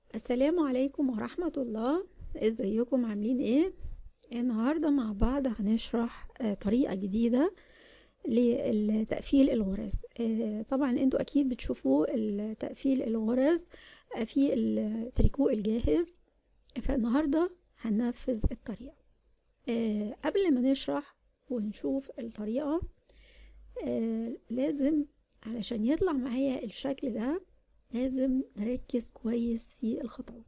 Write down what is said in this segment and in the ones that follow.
السلام عليكم ورحمة الله ازيكم عاملين ايه النهاردة مع بعض هنشرح آه، طريقة جديدة لتقفيل الغرز آه، طبعا انتوا اكيد بتشوفوا تقفيل الغرز آه، في التريكو الجاهز فالنهاردة هننفذ الطريقة قبل ما نشرح ونشوف الطريقة لازم علشان يطلع معايا الشكل ده لازم نركز كويس في الخطوات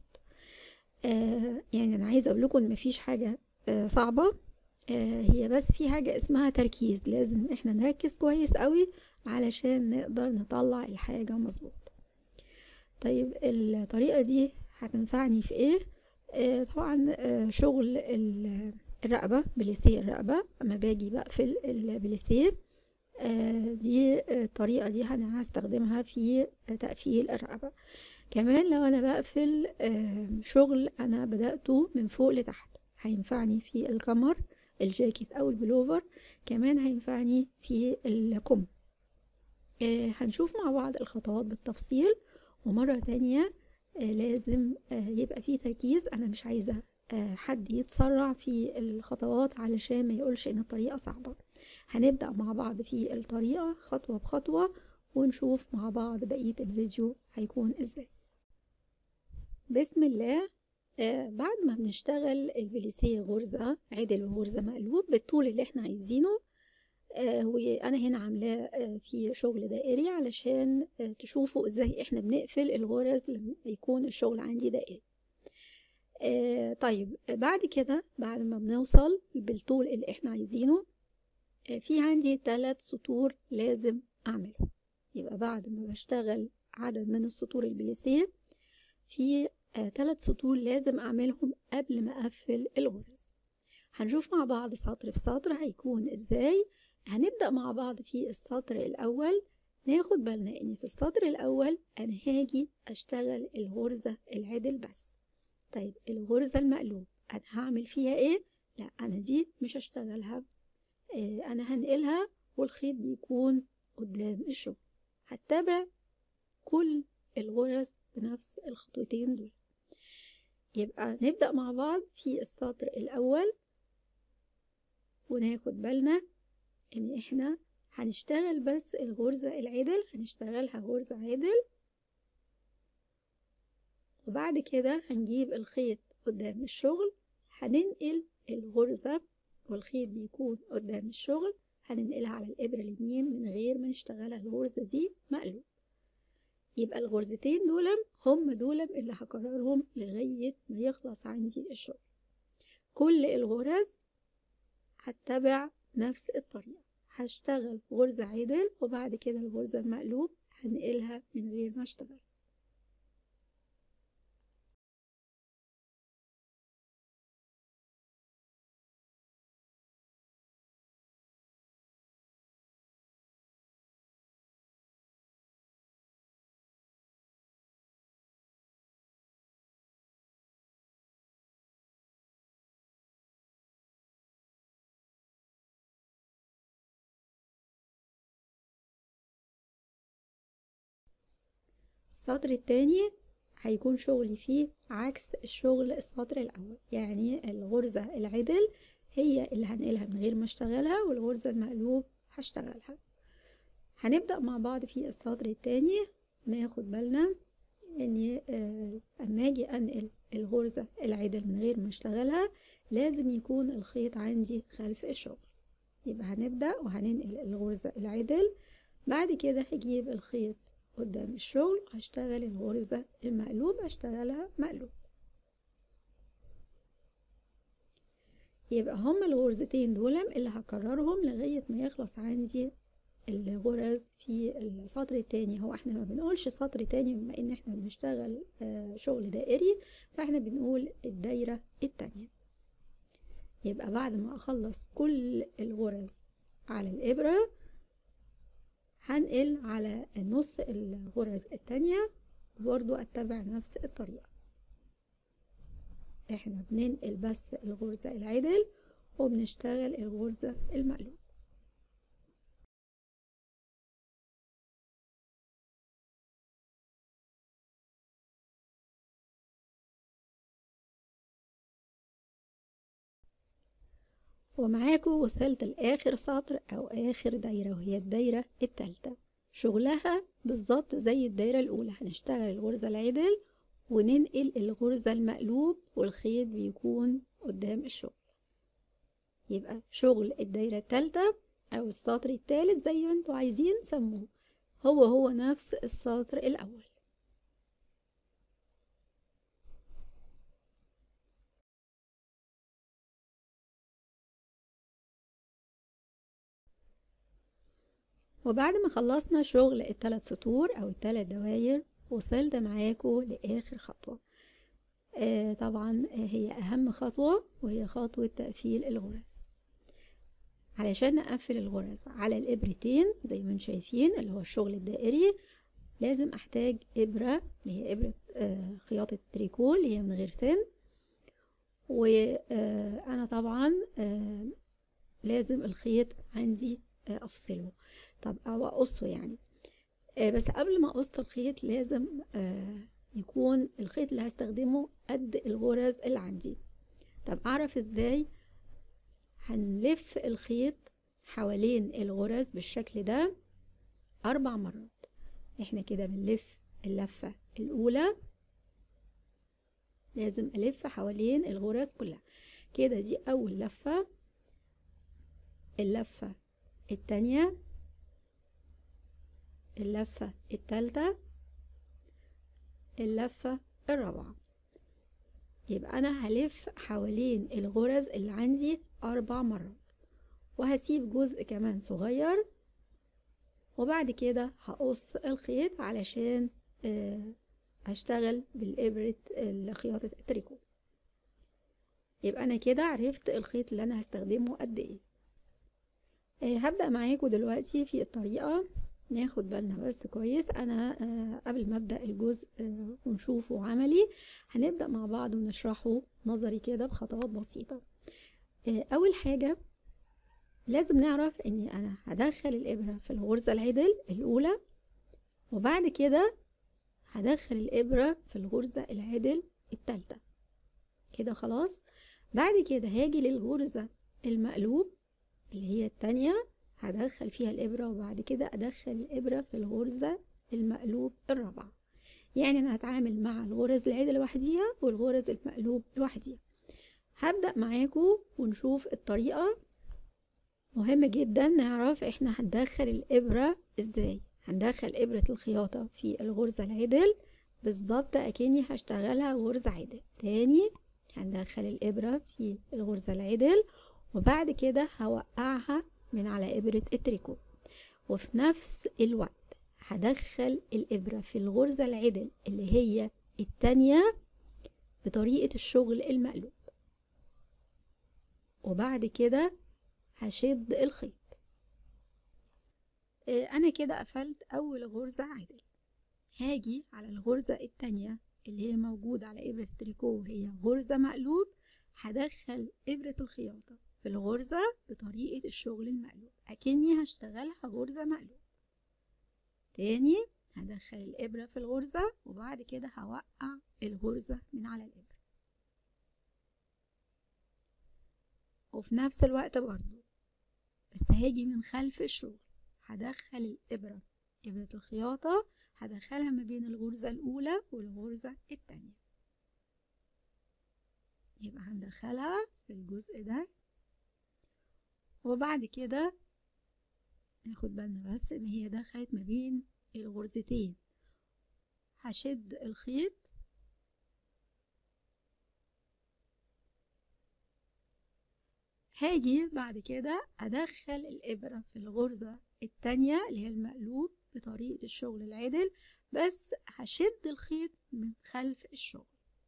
آه يعني انا عايزه اقول لكم ان مفيش حاجه آه صعبه آه هي بس في حاجه اسمها تركيز لازم احنا نركز كويس قوي علشان نقدر نطلع الحاجه مظبوط طيب الطريقه دي هتنفعني في ايه آه طبعا آه شغل الرقبه بليسيه الرقبه اما باجي بقفل البليسيه آه، دي الطريقة دي أنا هستخدمها في تقفيل الرقبة كمان لو أنا بقفل آه، شغل أنا بدأته من فوق لتحت هينفعني في الكمر الجاكيت أو البلوفر كمان هينفعني في الكم آه، هنشوف مع بعض الخطوات بالتفصيل ومرة تانية لازم يبقى فيه تركيز أنا مش عايزة حد يتسرع في الخطوات علشان ما يقولش ان الطريقة صعبة هنبدأ مع بعض في الطريقة خطوة بخطوة ونشوف مع بعض بقية الفيديو هيكون ازاي بسم الله آه بعد ما بنشتغل البليسيه غرزة عدل وغرزة مقلوب بالطول اللي احنا عايزينه آه وانا هنا عاملاه آه في شغل دائري علشان آه تشوفوا ازاي احنا بنقفل الغرز لما يكون الشغل عندي دائري آه طيب بعد كده بعد ما بنوصل بالطول اللي احنا عايزينه آه في عندي ثلاث سطور لازم اعملهم يبقى بعد ما بشتغل عدد من السطور البليسيه في آه ثلاث سطور لازم اعملهم قبل ما اقفل الغرز هنشوف مع بعض سطر بسطر هيكون ازاي هنبدأ مع بعض في السطر الأول ناخد بالنا ان في السطر الأول أنا هاجي أشتغل الغرزة العدل بس طيب الغرزة المقلوب أنا هعمل فيها إيه؟ لا أنا دي مش هشتغلها إيه أنا هنقلها والخيط بيكون قدام الشغل هتابع كل الغرز بنفس الخطوتين دول يبقى نبدأ مع بعض في السطر الأول وناخد بالنا إن إحنا هنشتغل بس الغرزة العدل هنشتغلها غرزة عدل وبعد كده هنجيب الخيط قدام الشغل هننقل الغرزة والخيط بيكون قدام الشغل هننقلها على الإبرة اليمين من غير ما نشتغلها الغرزة دي مقلوب يبقى الغرزتين دول هم دول اللي هكررهم لغاية ما يخلص عندي الشغل كل الغرز هتبع نفس الطريقة هشتغل غرزة عدل وبعد كده الغرزة المقلوب هنقلها من غير ما اشتغل السطر التاني هيكون شغلي فيه عكس الشغل السطر الأول يعني الغرزة العدل هي اللي هنقلها من غير ما اشتغلها والغرزة المقلوب هشتغلها هنبدأ مع بعض في السطر التاني ناخد بالنا ان آه، اما اجي انقل الغرزة العدل من غير ما اشتغلها لازم يكون الخيط عندي خلف الشغل يبقى هنبدأ وهننقل الغرزة العدل بعد كده هجيب الخيط قدام الشغل هشتغل الغرزة المقلوب هشتغلها مقلوب يبقى هم الغرزتين دول اللي هكررهم لغاية ما يخلص عندي الغرز في السطر التاني هو احنا ما بنقولش سطر تاني بما ان احنا بنشتغل آه، شغل دائري فاحنا بنقول الدايرة التانية يبقى بعد ما اخلص كل الغرز على الابرة هنقل على نص الغرز التانية برضو اتبع نفس الطريقة احنا بننقل بس الغرزة العدل وبنشتغل الغرزة المقلوب ومعاكم وصلت لآخر سطر أو آخر دايرة وهي الدايرة التالتة شغلها بالظبط زي الدايرة الأولى هنشتغل الغرزة العدل وننقل الغرزة المقلوب والخيط بيكون قدام الشغل يبقى شغل الدايرة التالتة أو السطر التالت زي ما انتوا عايزين سموه هو هو نفس السطر الأول وبعد ما خلصنا شغل التلات سطور او التلات دواير وصلت معاكم لاخر خطوة آه طبعا هي اهم خطوة وهي خطوة تقفيل الغرز علشان نقفل الغرز على الابرتين زي ما انتم شايفين اللي هو الشغل الدائري لازم احتاج ابرة اللي هي ابرة آه خياطة تريكو اللي هي من غير سن وانا طبعا آه لازم الخيط عندي افصله طب او اقصه يعني آه بس قبل ما اقص الخيط لازم آه يكون الخيط اللي هستخدمه قد الغرز اللي عندي طب اعرف ازاي هنلف الخيط حوالين الغرز بالشكل ده اربع مرات احنا كده بنلف اللفة الاولى لازم الف حوالين الغرز كلها كده دي اول لفة اللفة التانية اللفة التالتة اللفة الرابعة يبقى أنا هلف حوالين الغرز اللي عندي أربع مرات وهسيب جزء كمان صغير وبعد كده هقص الخيط علشان هشتغل بالإبرة خياطة التريكو يبقى أنا كده عرفت الخيط اللي أنا هستخدمه قد إيه هبدأ معاكم دلوقتي في الطريقة ناخد بالنا بس كويس انا قبل ما ابدا الجزء ونشوفه عملي هنبدا مع بعض ونشرحه نظري كده بخطوات بسيطه اول حاجه لازم نعرف اني انا هدخل الابره في الغرزه العدل الاولى وبعد كده هدخل الابره في الغرزه العدل الثالثه كده خلاص بعد كده هاجي للغرزه المقلوب اللي هي التانية هدخل فيها الإبرة وبعد كده أدخل الإبرة في الغرزة المقلوب الرابعة يعني أنا هتعامل مع الغرز العدل لوحديها والغرز المقلوب لوحديها هبدأ معاكم ونشوف الطريقة مهم جدا نعرف احنا هندخل الإبرة ازاي هندخل إبرة الخياطة في الغرزة العدل بالظبط أكني هشتغلها غرزة عدل تاني هندخل الإبرة في الغرزة العدل وبعد كده هوقعها من على إبرة التريكو وفي نفس الوقت هدخل الإبرة في الغرزة العدل اللي هي التانية بطريقة الشغل المقلوب وبعد كده هشد الخيط أنا كده قفلت أول غرزة عدل هاجي على الغرزة التانية اللي هي موجودة على إبرة التريكو وهي غرزة مقلوب هدخل إبرة الخياطة في الغرزة بطريقة الشغل المقلوب أكني هشتغلها غرزة مقلوب تاني هدخل الإبرة في الغرزة وبعد كده هوقع الغرزة من على الإبرة وفي نفس الوقت برضو بس هاجي من خلف الشغل هدخل الإبرة إبرة الخياطة هدخلها ما بين الغرزة الأولى والغرزة التانية يبقى هندخلها في الجزء ده وبعد كده ناخد بالنا بس ان هي دخلت ما بين الغرزتين هشد الخيط هاجي بعد كده ادخل الابرة في الغرزة التانية اللي هي المقلوب بطريقة الشغل العدل بس هشد الخيط من خلف الشغل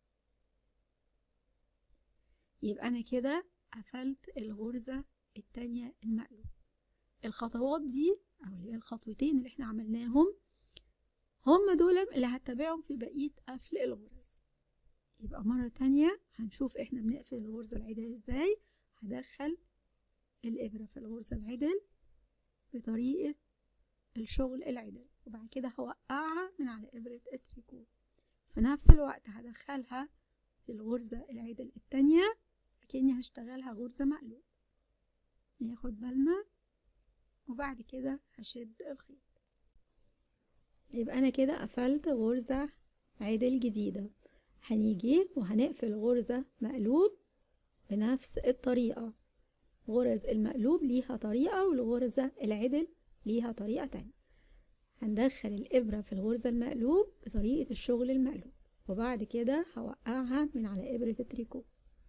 يبقى انا كده قفلت الغرزة التانية المقلوب الخطوات دي او اللي هي الخطوتين اللي احنا عملناهم هم دول اللي هتبعهم في بقية قفل الغرز يبقى مرة تانية هنشوف احنا بنقفل الغرزة العدل ازاي هدخل الإبرة في الغرزة العدل بطريقة الشغل العدل وبعد كده هوقعها من على إبرة التريكو في نفس الوقت هدخلها في الغرزة العدل التانية كأني هشتغلها غرزة مقلوب ناخد بالنا وبعد كده هشد الخيط يبقى انا كده قفلت غرزة عدل جديدة هنيجي وهنقفل غرزة مقلوب بنفس الطريقة غرز المقلوب ليها طريقة والغرزة العدل ليها طريقة تانية هندخل الإبرة في الغرزة المقلوب بطريقة الشغل المقلوب وبعد كده هوقعها من على إبرة التريكو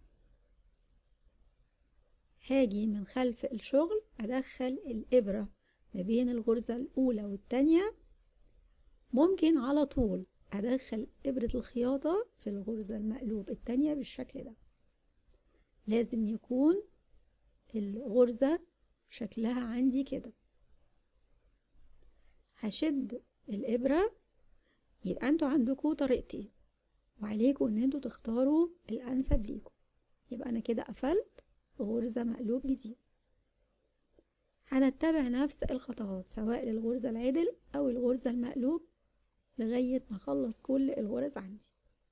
هاجي من خلف الشغل أدخل الإبرة ما بين الغرزة الأولى والتانية ممكن على طول أدخل إبرة الخياطة في الغرزة المقلوب التانية بالشكل ده لازم يكون الغرزة شكلها عندي كده هشد الإبرة يبقى انتوا عندكوا طريقتين وعليكوا ان انتوا تختاروا الأنسب ليكوا يبقى أنا كده قفلت غرزة مقلوب جديد هنتبع نفس الخطوات سواء للغرزة العدل أو الغرزة المقلوب لغاية ما أخلص كل الغرز عندي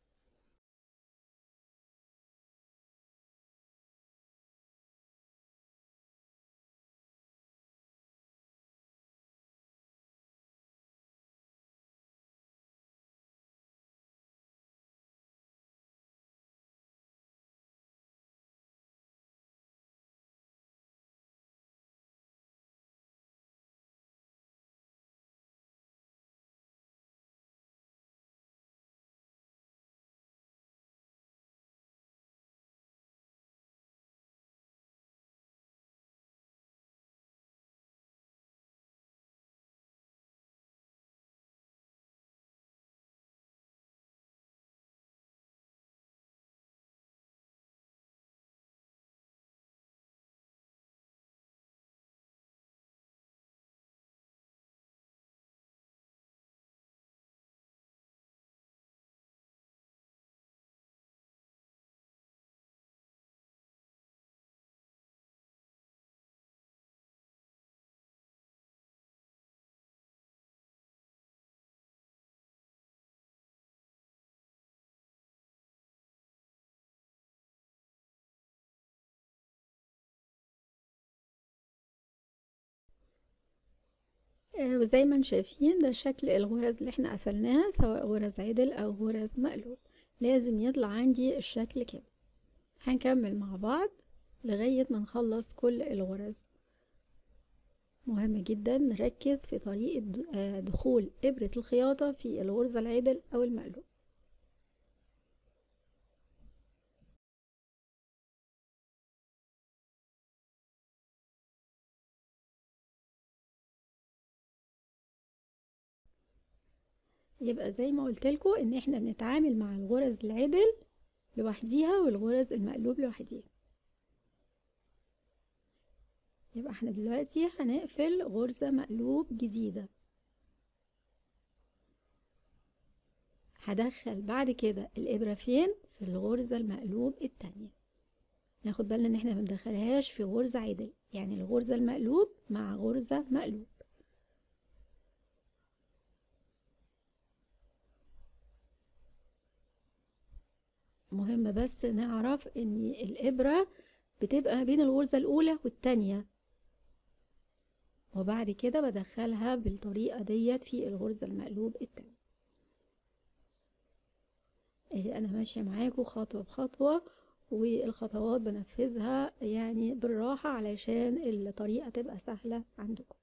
آه، وزي ما انتم شايفين ده شكل الغرز اللي احنا قفلناها سواء غرز عدل او غرز مقلوب لازم يطلع عندي الشكل كده هنكمل مع بعض لغاية ما نخلص كل الغرز مهم جدا نركز في طريقة آه، دخول إبرة الخياطة في الغرزة العدل أو المقلوب يبقى زي ما قلت لكم ان احنا بنتعامل مع الغرز العدل لوحديها والغرز المقلوب لوحديها يبقى احنا دلوقتي هنقفل غرزة مقلوب جديدة هدخل بعد كده الابرة فين في الغرزة المقلوب التانية ناخد بالنا ان احنا مندخلهاش في غرزة عدل يعني الغرزة المقلوب مع غرزة مقلوب مهم بس نعرف ان الابرة بتبقى بين الغرزة الاولى والتانية وبعد كده بدخلها بالطريقة ديت في الغرزة المقلوب التانية ايه انا ماشية معاكم خطوة بخطوة والخطوات بنفذها يعني بالراحة علشان الطريقة تبقى سهلة عندكم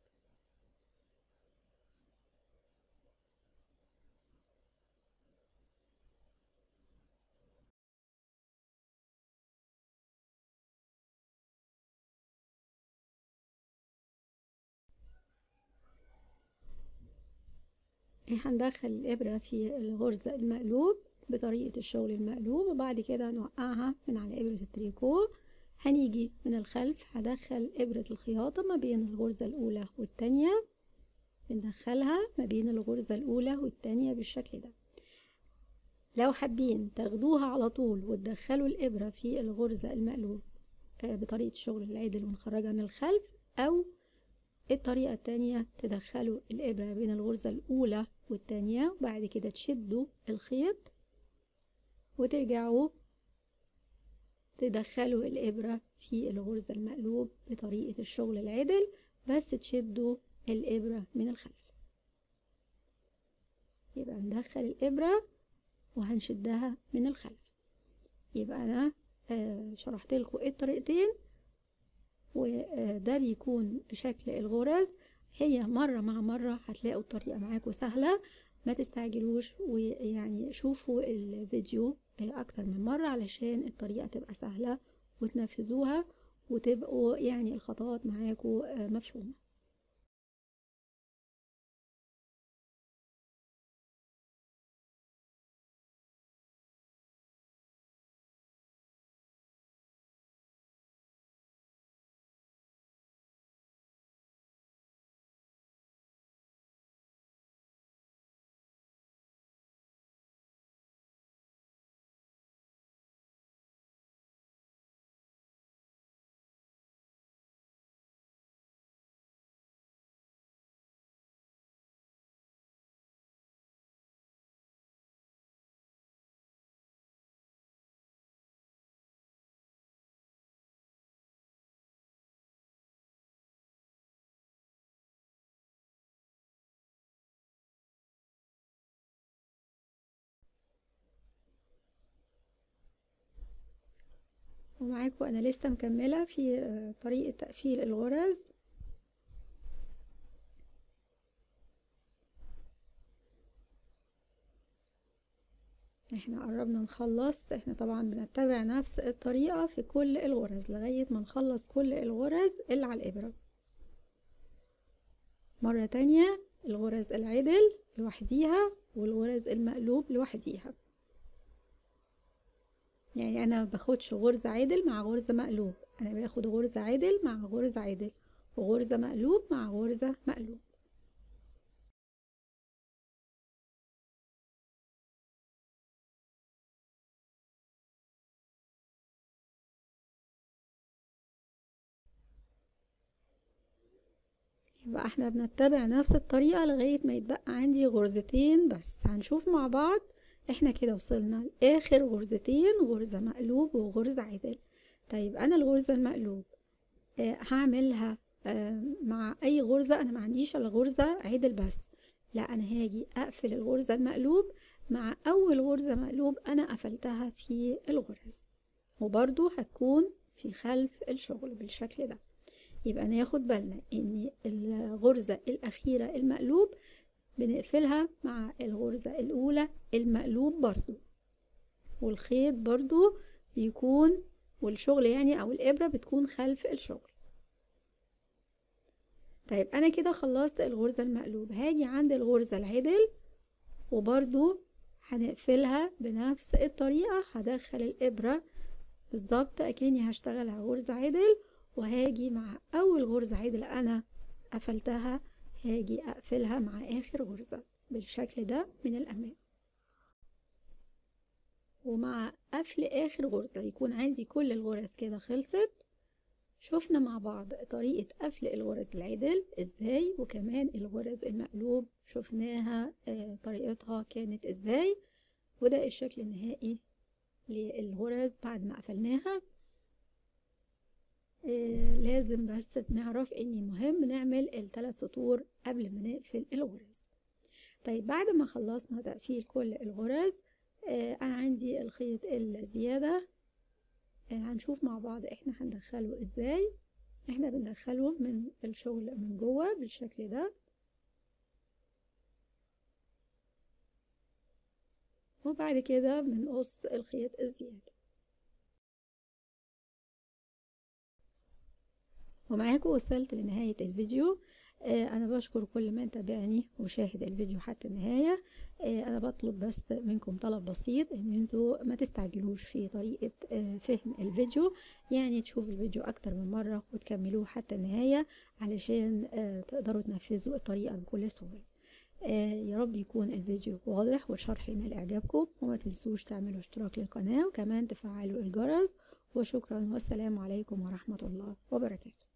هندخل الإبرة في الغرزة المقلوب بطريقة الشغل المقلوب وبعد كده نوقعها من على إبرة التريكو هنيجي من الخلف هدخل إبرة الخياطة ما بين الغرزة الأولى والتانية بندخلها ما بين الغرزة الأولى والتانية بالشكل ده لو حابين تاخدوها على طول وتدخلوا الإبرة في الغرزة المقلوب آه، بطريقة الشغل العادل ونخرجها من الخلف أو الطريقة التانية تدخلوا الإبرة بين الغرزة الأولى والتانية وبعد كده تشدوا الخيط وترجعوا تدخلوا الإبرة في الغرزة المقلوب بطريقة الشغل العدل بس تشدوا الإبرة من الخلف يبقى ندخل الإبرة وهنشدها من الخلف يبقى أنا آه شرحت لكم ايه الطريقتين وده بيكون شكل الغرز هي مرة مع مرة هتلاقوا الطريقة معاكم سهلة ما تستعجلوش ويعني شوفوا الفيديو اكتر من مرة علشان الطريقة تبقى سهلة وتنفذوها وتبقوا يعني الخطوات معاكم مفهومة ومعاكم انا لسه مكملة في طريقة تقفيل الغرز احنا قربنا نخلص احنا طبعا بنتبع نفس الطريقة في كل الغرز لغاية ما نخلص كل الغرز اللي على الابرة مرة تانية الغرز العدل لوحديها والغرز المقلوب لوحديها يعني انا باخدش غرزة عدل مع غرزة مقلوب انا باخد غرزة عدل مع غرزة عدل وغرزة مقلوب مع غرزة مقلوب يبقى احنا بنتبع نفس الطريقة لغاية ما يتبقى عندي غرزتين بس هنشوف مع بعض احنا كده وصلنا لاخر غرزتين غرزة مقلوب وغرزة عدل طيب انا الغرزة المقلوب آه هعملها آه مع اي غرزة انا ما عنديش الا غرزة عدل بس لا انا هاجي اقفل الغرزة المقلوب مع اول غرزة مقلوب انا قفلتها في الغرز وبرضو هتكون في خلف الشغل بالشكل ده يبقى ناخد بالنا ان الغرزة الاخيرة المقلوب بنقفلها مع الغرزة الأولى المقلوب برضو والخيط برضو بيكون والشغل يعني أو الإبرة بتكون خلف الشغل طيب أنا كده خلصت الغرزة المقلوب هاجي عند الغرزة العدل وبرضو هنقفلها بنفس الطريقة هدخل الإبرة بالظبط أكني هشتغلها غرزة عدل وهاجي مع أول غرزة عدل أنا قفلتها هاجي اقفلها مع اخر غرزة بالشكل ده من الامام ومع قفل اخر غرزة يكون عندي كل الغرز كده خلصت شفنا مع بعض طريقة قفل الغرز العدل ازاي وكمان الغرز المقلوب شفناها آه طريقتها كانت ازاي وده الشكل النهائي للغرز بعد ما قفلناها آه لازم بس نعرف ان مهم نعمل الثلاث سطور قبل ما نقفل الغرز طيب بعد ما خلصنا تقفيل كل الغرز آه انا عندي الخيط الزيادة آه هنشوف مع بعض احنا هندخله ازاي احنا بندخله من الشغل من جوه بالشكل ده وبعد كده بنقص الخيط الزياده ومعاكم وصلت لنهاية الفيديو آه أنا بشكر كل من تابعني وشاهد الفيديو حتى النهاية آه أنا بطلب بس منكم طلب بسيط إن انتوا ما تستعجلوش في طريقة آه فهم الفيديو يعني تشوفوا الفيديو أكتر من مرة وتكملوه حتى النهاية علشان تقدروا تنفذوا الطريقة بكل سهولة يا رب يكون الفيديو واضح والشرح ينال إعجابكم وما تنسوش تعملوا اشتراك للقناة وكمان تفعلوا الجرس وشكرا والسلام عليكم ورحمة الله وبركاته